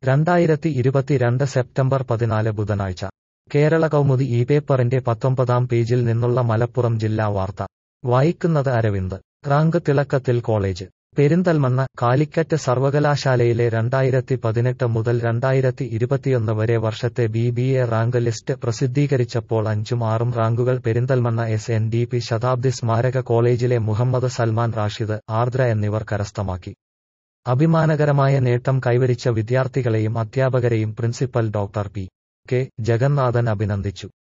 രണ്ടായിരത്തി ഇരുപത്തിരണ്ട് സെപ്റ്റംബർ പതിനാല് ബുധനാഴ്ച കേരള കൗമുദി ഈ പേപ്പറിന്റെ പത്തൊമ്പതാം പേജിൽ നിന്നുള്ള മലപ്പുറം ജില്ലാ വാർത്ത വായിക്കുന്നത് അരവിന്ദ് റാങ്ക് തിളക്കത്തിൽ കോളേജ് പെരിന്തൽമണ്ണ കാലിക്കറ്റ് സർവകലാശാലയിലെ രണ്ടായിരത്തി പതിനെട്ട് മുതൽ രണ്ടായിരത്തി ഇരുപത്തിയൊന്ന് വരെ വർഷത്തെ B B A rank list പ്രസിദ്ധീകരിച്ചപ്പോൾ അഞ്ചും ആറും റാങ്കുകൾ Perinthalmanna S N D P ശതാബ്ദി സ്മാരക കോളേജിലെ മുഹമ്മദ് സൽമാൻ റാഷിദ് ആർദ്ര എന്നിവർ കരസ്ഥമാക്കി അഭിമാനകരമായ നേട്ടം കൈവരിച്ച വിദ്യാർത്ഥികളെയും അധ്യാപകരെയും principal doctor P K Jagannathan അഭിനന്ദിച്ചു